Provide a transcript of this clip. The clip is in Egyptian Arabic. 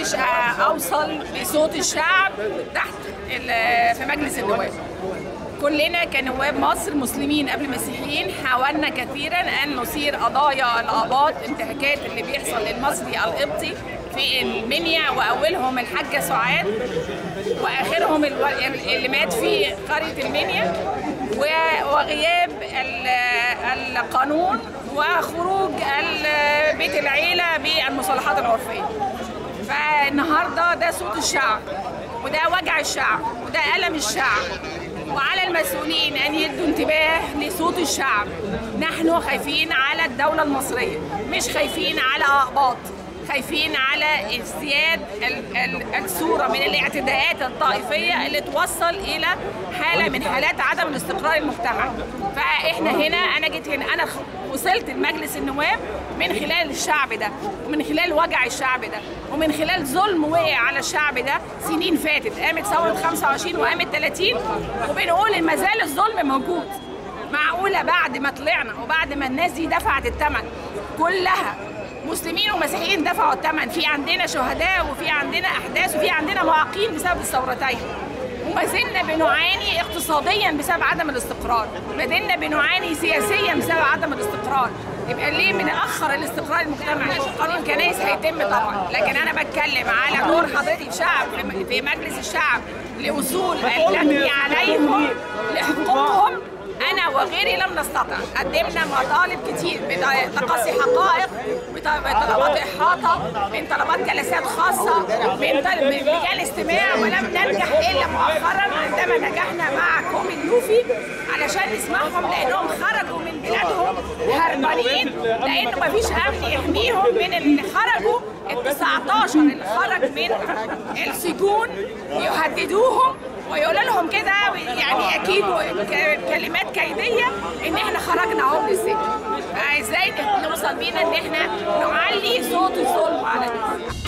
قدرتش اوصل لصوت الشعب تحت ال- في مجلس النواب كلنا كنواب مصر مسلمين قبل مسيحيين حاولنا كثيرا ان نثير قضايا الاباط انتهاكات اللي بيحصل للمصري القبطي في المنيا واولهم الحاجه سعاد واخرهم الو- اللي مات في قريه المنيا و- وغياب ال- القانون وخروج ال- بيت العيله بالمصالحات العرفيه فالنهارده ده صوت الشعب وده وجع الشعب وده ألم الشعب وعلى المسؤولين أن يدوا انتباه لصوت الشعب نحن خايفين على الدولة المصرية مش خايفين على أقباط خايفين على ازدياد ال- ال- الصورة من الاعتداءات الطائفية اللي توصل إلى حالة من حالات عدم الاستقرار المجتمعي فإحنا هنا أنا جيت هنا أنا خ- وصلت لمجلس النواب من خلال الشعب ده ومن خلال وجع الشعب ده ومن خلال ظلم وقع على الشعب ده سنين فاتت قامت ثورة 25 وقامت 30 وبنقول إن ما زال الظلم موجود معقولة بعد ما طلعنا وبعد ما الناس دي دفعت الثمن كلها مسلمين ومسيحيين دفعوا الثمن في عندنا شهداء وفي عندنا احداث وفي عندنا معاقين بسبب الثورتين وما زلنا بنعاني اقتصاديا بسبب عدم الاستقرار ما زلنا بنعاني سياسيا بسبب عدم الاستقرار يبقى ليه بنأخر الاستقرار المجتمعي قانون الكنائس هيتم طبعا لكن انا بتكلم على دور حضرتك الشعب في- في مجلس الشعب لوصول المبني عليهم لحقوقهم انا وغيري لم نستطع قدمنا مطالب كتير بتقصي حقائق بط- بطلبات احاطه من طلبات جلسات خاصه من طلب لجان استماع ولم ننجح الا مؤخرا عندما نجحنا مع كوم اليوفي علشان نسمعهم لانهم خرجوا من بلادهم هربانين لانه مفيش امن يحميهم من اللي خرجوا ال 19 اللي خرج من السجون يهددوهم ويقولوا لهم كده يعني اكيد ك- كلمات كيديه ان احنا خرجنا اهو من السجن فازاي نوصل بينا ان احنا نعلي صوت الظلم على الناس